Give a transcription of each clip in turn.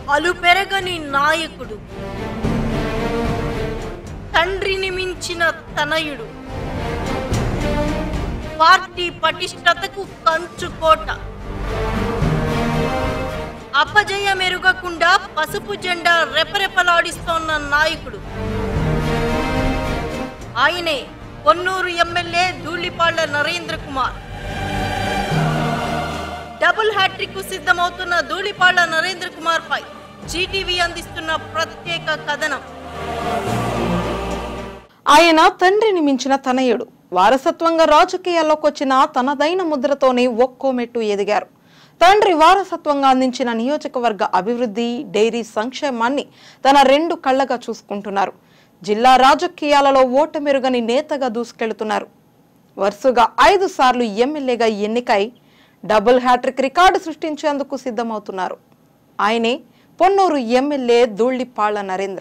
అలుపెరగని నాయకుడు తండ్రిని మించిన తనయుడు పార్టీ పటిష్టతకు కంచుకోట అపజయమెరుగకుండా పసుపు జెండా రెపరెపలాడిస్తోన్న నాయకుడు ఆయనే Ponnuru MLA Dhulipalla Narendra Kumar double hat-trick కు సిద్ధమవుతున్న ధూళిపాళ్ల నరేంద్ర కుమార్ పై జీటీవీ అందిస్తున్న ప్రత్యేక కథనం ఆయన తండ్రిని మించిన తనయుడు వారసత్వంగా రాజకీయాల్లోకి వచ్చిన తనదైన ముద్రతోనే ఒక్కో మెట్టు ఎదిగారు తండ్రి వారసత్వంగా అందించిన నియోజకవర్గ అభివృద్ధి డైరీ సంక్షేమాన్ని తన రెండు కళ్ళగా చూసుకుంటున్నారు జిల్లా రాజకీయాలలో ఓటమెరుగని నేతగా దూసుకెళ్తున్నారు వరుసగా ఐదు సార్లు ఎమ్మెల్యేగా ఎన్నికై డబుల్ హ్యాట్రిక్ రికార్డు సృష్టించేందుకు సిద్ధమవుతున్నారు ఆయనే పొన్నూరు ఎమ్మెల్యే ధూళిపాళ్ల నరేంద్ర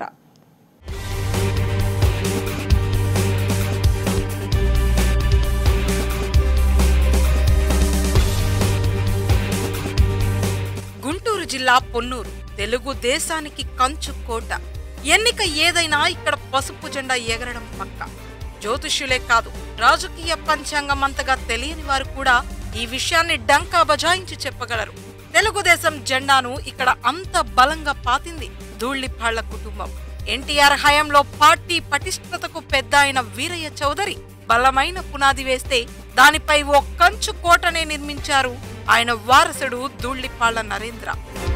గుంటూరు జిల్లా పొన్నూరు తెలుగు దేశానికి కంచు కోట ఎన్నిక ఏదైనా ఇక్కడ పసుపు జెండా ఎగరడం పక్క జ్యోతిష్యులే కాదు రాజకీయ పంచాంగం అంతగా తెలియని వారు కూడా ఈ విషయాన్ని డంకా బజాయించి చెప్పగలరు తెలుగుదేశం జెండాను ఇక్కడ అంత బలంగా పాతింది ధూళ్లిపాళ్ల కుటుంబం ఎన్టీఆర్ హయాంలో పార్టీ పటిష్టతకు పెద్ద అయిన వీరయ్య చౌదరి బలమైన పునాది వేస్తే దానిపై ఓ కంచు కోటనే నిర్మించారు ఆయన వారసుడు ధూళ్లిపాళ్ల నరేంద్ర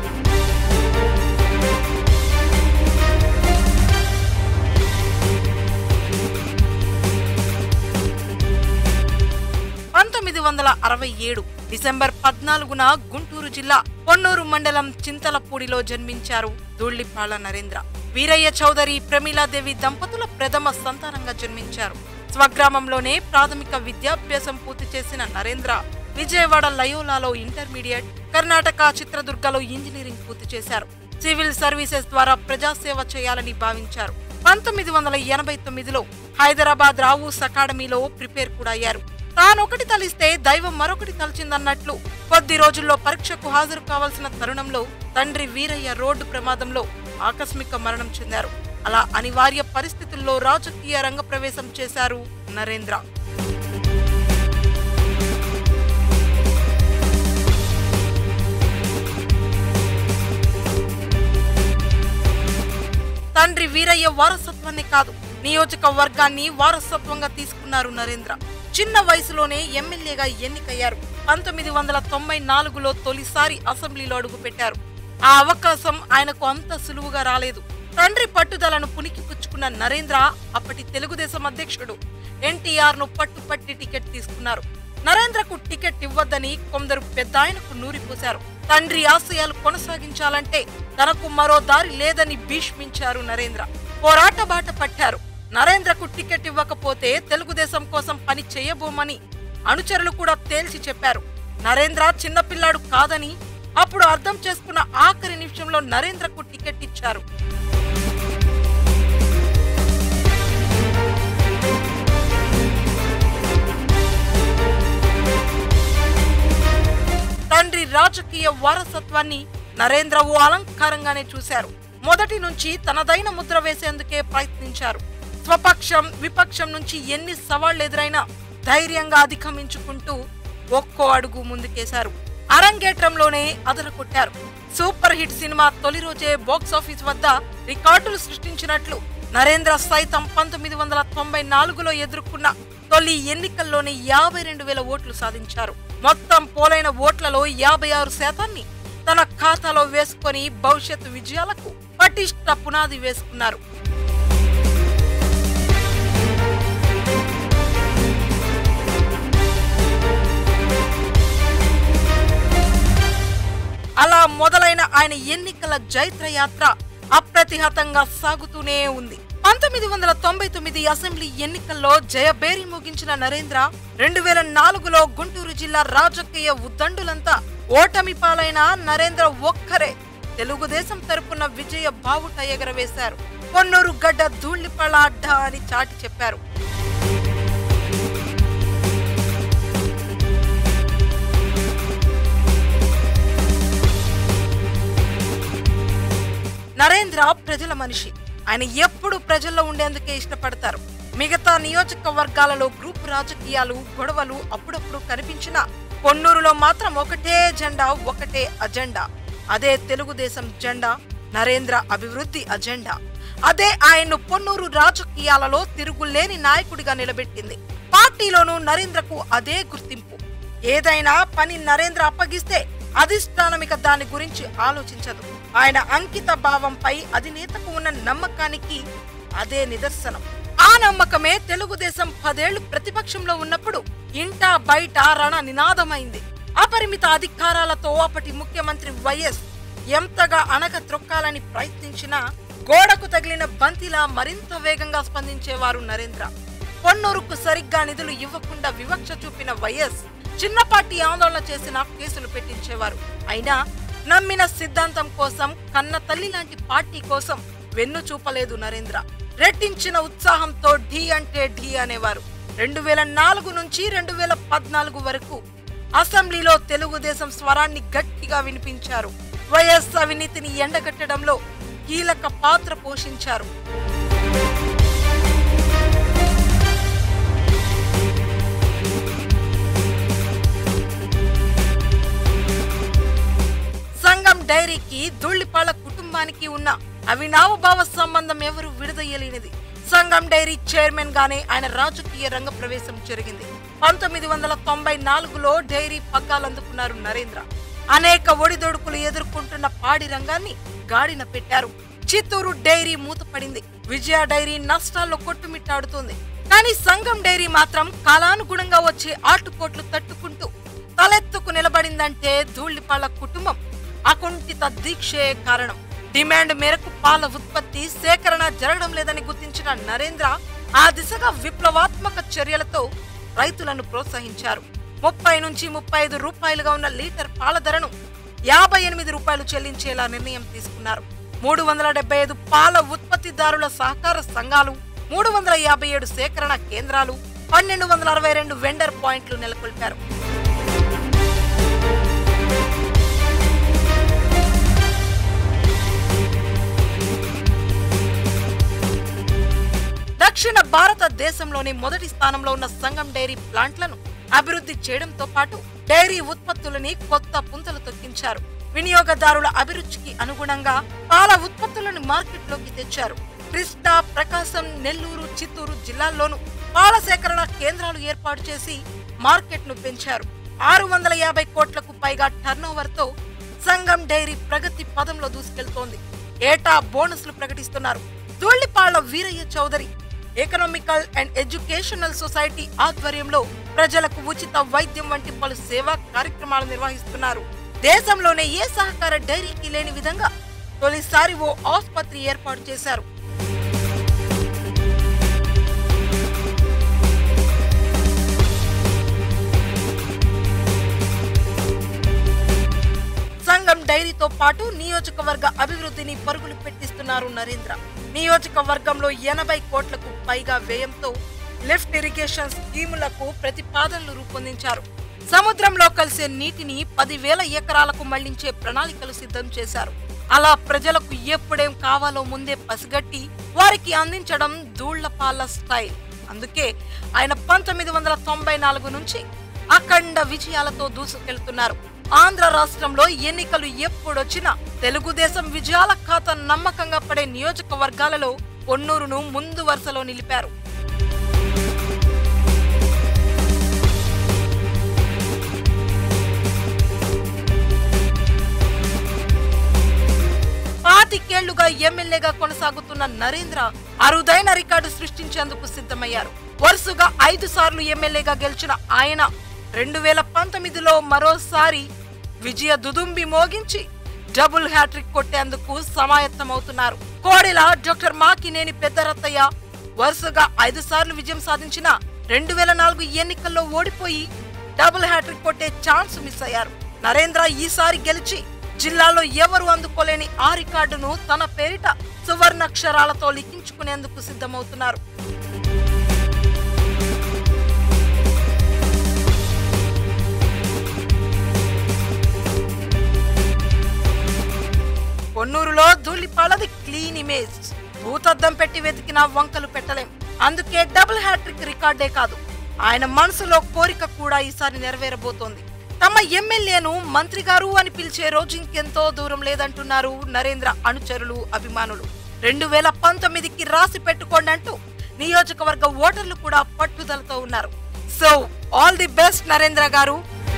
పంతొమ్మిది వందల అరవై ఏడు డిసెంబర్ పద్నాలుగున గుంటూరు జిల్లా పొన్నూరు మండలం చింతలపూడిలో జన్మించారు ధూళ్లిపాళ్ల నరేంద్ర వీరయ్య చౌదరి ప్రమీలాదేవి దంపతుల ప్రథమ సంతానంగా జన్మించారు స్వగ్రామంలోనే ప్రాథమిక విద్యాభ్యాసం పూర్తి చేసిన నరేంద్ర విజయవాడ లయోలాలో ఇంటర్మీడియట్ కర్ణాటక చిత్రదుర్గలో ఇంజనీరింగ్ పూర్తి చేశారు సివిల్ సర్వీసెస్ ద్వారా ప్రజాసేవ చేయాలని భావించారు పంతొమ్మిది వందల ఎనభై తొమ్మిదిలో హైదరాబాద్ రావూస్ అకాడమీలో ప్రిపేర్ కూడా అయ్యారు తానొకటి తలిస్తే దైవం మరొకటి తలిచిందన్నట్లు కొద్ది రోజుల్లో పరీక్షకు హాజరు కావాల్సిన తరుణంలో తండ్రి వీరయ్య రోడ్డు ప్రమాదంలో ఆకస్మిక మరణం చెందారు అలా అనివార్య పరిస్థితుల్లో రాజకీయ రంగ ప్రవేశం చేశారు నరేంద్ర తండ్రి వీరయ్య వారసత్వాన్ని కాదు నియోజకవర్గాన్ని వారసత్వంగా తీసుకున్నారు నరేంద్ర చిన్న వయసులోనే ఎమ్మెల్యేగా ఎన్నికయ్యారు పంతొమ్మిది వందల తొంభై నాలుగులో తొలిసారి అసెంబ్లీలో అడుగుపెట్టారు ఆ అవకాశం ఆయనకు అంత సులువుగా రాలేదు తండ్రి పట్టుదలను పుణికిపుచ్చుకున్న నరేంద్ర అప్పటి తెలుగుదేశం అధ్యక్షుడు ఎన్టీఆర్ ను పట్టుపట్టి టికెట్ తీసుకున్నారు నరేంద్రకు టికెట్ ఇవ్వద్దని కొందరు పెద్ద ఆయనకు నూరిపోశారు తండ్రి ఆశయాలు కొనసాగించాలంటే తనకు మరో దారి లేదని భీష్మించారు నరేంద్ర పోరాట బాట పట్టారు నరేంద్రకు టికెట్ ఇవ్వకపోతే తెలుగుదేశం కోసం పని చేయబోమని అనుచరులు కూడా తేల్చి చెప్పారు నరేంద్ర చిన్నపిల్లాడు కాదని అప్పుడు అర్థం చేసుకున్న ఆఖరి నిమిషంలో నరేంద్రకు టికెట్ ఇచ్చారు తండ్రి రాజకీయ వారసత్వాన్ని నరేంద్ర ఓ అలంకారంగానే చూశారు మొదటి నుంచి తనదైన ముద్ర వేసేందుకే ప్రయత్నించారు స్వపక్షం విపక్షం నుంచి ఎన్ని సవాళ్లు ఎదురైనా ధైర్యంగా అధిగమించుకుంటూ ఒక్కో అడుగు ముందుకేశారు అరంగేట్రంలోనే అదరకొట్టారు సూపర్ హిట్ సినిమా తొలి రోజే బాక్స్ ఆఫీస్ వద్ద రికార్డులు సృష్టించినట్లు నరేంద్ర సైతం పంతొమ్మిది వందల తొంభై నాలుగులో ఎదుర్కొన్న తొలి ఎన్నికల్లోనే యాభై రెండు వేల ఓట్లు సాధించారు మొత్తం పోలైన ఓట్లలో యాభై ఆరు శాతాన్ని తన ఖాతాలో వేసుకొని భవిష్యత్ విజయాలకు పటిష్ట పునాది వేసుకున్నారు అలా మొదలైన ఆయన ఎన్నికల జైత్ర యాత్ర అప్రతిహతంగా సాగుతూనే ఉంది పంతొమ్మిది వందల తొంభై తొమ్మిది అసెంబ్లీ ఎన్నికల్లో జయబేరి ముగించిన నరేంద్ర రెండు వేల నాలుగులో గుంటూరు జిల్లా రాజకీయ ఉద్దండులంతా ఓటమి పాలైన నరేంద్ర ఒక్కరే తెలుగుదేశం తరపున విజయ బావుట ఎగరవేశారు పొన్నూరు గడ్డ ధూళిపళ్ళ అడ్డా అని చాటి చెప్పారు నరేంద్ర ప్రజల మనిషి ఆయన ఎప్పుడు ప్రజల్లో ఉండేందుకే ఇష్టపడతారు మిగతా నియోజకవర్గాలలో గ్రూప్ రాజకీయాలు గొడవలు అప్పుడప్పుడు కనిపించినా పొన్నూరులో మాత్రం ఒకటే జెండా ఒకటే అజెండా అదే తెలుగుదేశం జెండా నరేంద్ర అభివృద్ధి అజెండా అదే ఆయన్ను పొన్నూరు రాజకీయాలలో తిరుగులేని నాయకుడిగా నిలబెట్టింది పార్టీలోనూ నరేంద్రకు అదే గుర్తింపు ఏదైనా పని నరేంద్ర అప్పగిస్తే అధిష్టానమిక దాని గురించి ఆలోచించదు ఆయన అంకిత భావంపై అధినేతకు ఉన్న నమ్మకానికి అదే నిదర్శనం ఆ నమ్మకమే తెలుగుదేశం పదేళ్లు ప్రతిపక్షంలో ఉన్నప్పుడు ఇంటా బయట రణ నినాదమైంది అపరిమిత అధికారాలతో అప్పటి ముఖ్యమంత్రి వైఎస్ ఎంతగా అణగ త్రొక్కాలని ప్రయత్నించినా గోడకు తగిలిన బంతిలా మరింత వేగంగా స్పందించేవారు నరేంద్ర పొన్నూరుకు సరిగ్గా నిధులు ఇవ్వకుండా వివక్ష చూపిన వైఎస్ చిన్నపాటి ఆందోళన చేసిన కేసులు పెట్టించేవారు అయినా నమ్మిన సిద్ధాంతం కోసం కన్న తల్లి లాంటి పార్టీ కోసం వెన్ను చూపలేదు నరేంద్ర రెట్టించిన ఉత్సాహంతో ఢీ అంటే ఢీ అనేవారు రెండు వేల నాలుగు నుంచి రెండు వేల పద్నాలుగు వరకు అసెంబ్లీలో తెలుగుదేశం స్వరాన్ని గట్టిగా వినిపించారు వైఎస్ అవినీతిని ఎండగట్టడంలో కీలక పాత్ర పోషించారు సంఘం డైరీకి దుళ్లిపాల కుటుంబానికి ఉన్న అవినావభావ సంబంధం ఎవరు విడదయ్యలేనిది సంఘం డైరీ చైర్మన్ గానే ఆయన రాజకీయ రంగ ప్రవేశం జరిగింది పంతొమ్మిది వందల తొంభై నాలుగులో డైరీ పగ్గాలందుకున్నారు నరేంద్ర అనేక ఒడిదొడుకులు ఎదుర్కొంటున్న పాడి రంగాన్ని గాడిన పెట్టారు చిత్తూరు డైరీ మూతపడింది విజయ డైరీ నష్టాల్లో కొట్టుమిట్టాడుతోంది కానీ సంఘం డైరీ మాత్రం కాలానుగుణంగా వచ్చే ఆటుపోట్లు తట్టుకుంటూ తలెత్తుకు నిలబడిందంటే ధూళిపాళ్ల కుటుంబం అకుంఠిత దీక్షే కారణం డిమాండ్ మేరకు పాల ఉత్పత్తి సేకరణ జరగడం లేదని గుర్తించిన నరేంద్ర ఆ దిశగా విప్లవాత్మక చర్యలతో రైతులను ప్రోత్సహించారు ముప్పై నుంచి ముప్పై ఐదు రూపాయలుగా ఉన్న లీటర్ పాల ధరను యాభై ఎనిమిది రూపాయలు చెల్లించేలా నిర్ణయం తీసుకున్నారు మూడు వందల డెబ్బై ఐదు పాల ఉత్పత్తిదారుల సహకార సంఘాలు మూడు వందల యాభై ఏడు సేకరణ కేంద్రాలు పన్నెండు వందల అరవై రెండు వెండర్ పాయింట్లు నెలకొల్పారు దక్షిణ భారతదేశంలోని మొదటి స్థానంలో ఉన్న సంగం డైరీ ప్లాంట్లను అభివృద్ధి చేయడంతో పాటు డైరీ ఉత్పత్తులని కొత్త పుంతలు తొక్కించారు వినియోగదారుల అభిరుచికి అనుగుణంగా పాల ఉత్పత్తులను మార్కెట్లోకి తెచ్చారు కృష్ణా ప్రకాశం నెల్లూరు చిత్తూరు జిల్లాల్లోనూ పాల సేకరణ కేంద్రాలు ఏర్పాటు చేసి మార్కెట్ను పెంచారు ఆరు వందల యాభై కోట్లకు పైగా టర్నోవర్తో సంఘం డైరీ ప్రగతి పదంలో దూసుకెళ్తోంది ఏటా బోనస్లు ప్రకటిస్తున్నారు Dhulipalla Veeraiah Chowdary economical and educational society ఆధ్వర్యంలో ప్రజలకు ఉచిత వైద్యం వంటి పలు సేవా కార్యక్రమాలు నిర్వహిస్తున్నారు దేశంలోనే ఏ సహకార డైరీకి లేని విధంగా తొలిసారి ఓ ఆసుపత్రి ఏర్పాటు చేశారు సంఘం డైరీతో పాటు నియోజకవర్గ అభివృద్ధిని పరుగులు పెట్టిస్తున్నారు నరేంద్ర నియోజకవర్గంలో ఎనభై కోట్లకు పైగా వ్యయంతో లిఫ్ట్ ఇరిగేషన్ స్కీములకు ప్రతిపాదనలు రూపొందించారు సముద్రంలో కలిసే నీటిని పదివేల ఎకరాలకు మళ్లించే ప్రణాళికలు సిద్ధం చేశారు అలా ప్రజలకు ఎప్పుడేం కావాలో ముందే పసిగట్టి వారికి అందించడం ధూళ్లపాల స్టైల్ అందుకే ఆయన పంతొమ్మిది వందల తొంభై నాలుగు నుంచి అఖండ విజయాలతో దూసుకెళ్తున్నారు ఆంధ్ర రాష్ట్రంలో ఎన్నికలు ఎప్పుడొచ్చినా తెలుగుదేశం విజయాల ఖాతా నమ్మకంగా పడే నియోజకవర్గాలలో పొన్నూరును ముందు వరుసలో నిలిపారు పాతికేళ్లుగా ఎమ్మెల్యేగా కొనసాగుతున్న నరేంద్ర అరుదైన రికార్డు సృష్టించేందుకు సిద్ధమయ్యారు వరుసగా ఐదు సార్లు ఎమ్మెల్యేగా గెలిచిన ఆయన రెండు వేల పంతొమ్మిదిలో మరోసారి విజయ దుదుంబి మోగించి డబుల్ హ్యాట్రిక్ కొట్టేందుకు సమాయత్తమవుతున్నారు కోడెల డాక్టర్ మాకినేని పెద్దరత్తయ్య వరుసగా ఐదు సార్లు విజయం సాధించిన రెండు వేల నాలుగు ఎన్నికల్లో ఓడిపోయి డబుల్ హ్యాట్రిక్ కొట్టే ఛాన్స్ మిస్ అయ్యారు నరేంద్ర ఈసారి గెలిచి జిల్లాలో ఎవరు అందుకోలేని ఆ రికార్డును తన పేరిట సువర్ణాక్షరాలతో లిఖించుకునేందుకు సిద్ధమవుతున్నారు పొన్నూరులో ధూళిపాలది క్లీన్ ఇమేజ్ భూతద్దం పెట్టి వెతికిన వంకలు పెట్టలేం అందుకే డబుల్ హ్యాట్రిక్ రికార్డే కాదు ఆయన మనసులో కోరిక కూడా ఈసారి నెరవేరబోతోంది తమ ఎమ్మెల్యేను మంత్రి గారు అని పిలిచే రోజు ఇంకెంతో దూరం లేదంటున్నారు నరేంద్ర అనుచరులు అభిమానులు రెండు వేల పంతొమ్మిదికి రాసి పెట్టుకోండి అంటూ నియోజకవర్గ ఓటర్లు కూడా పట్టుదలతో ఉన్నారు so all the best Narendra garu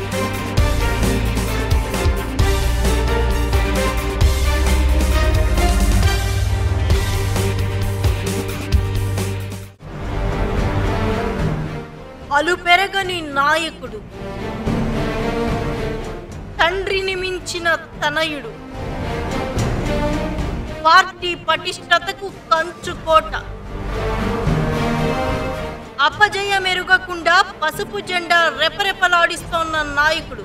అలు పెరగని నాయకుడు తండ్రిని మించిన తనయుడు పార్టీ పటిష్టతకు కంచుకోట అపజయమెరుగకుండా పసుపు జెండా రెపరెపలాడిస్తోన్న నాయకుడు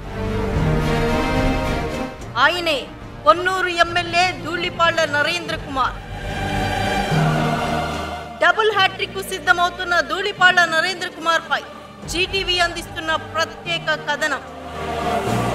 ఆయనే Ponnuru MLA Dhulipalla Narendra Kumar double hat-trick కు సిద్ధమవుతున్న ధూళిపాళ్ల నరేంద్ర కుమార్ పై జీటీవీ అందిస్తున్న ప్రత్యేక కథనం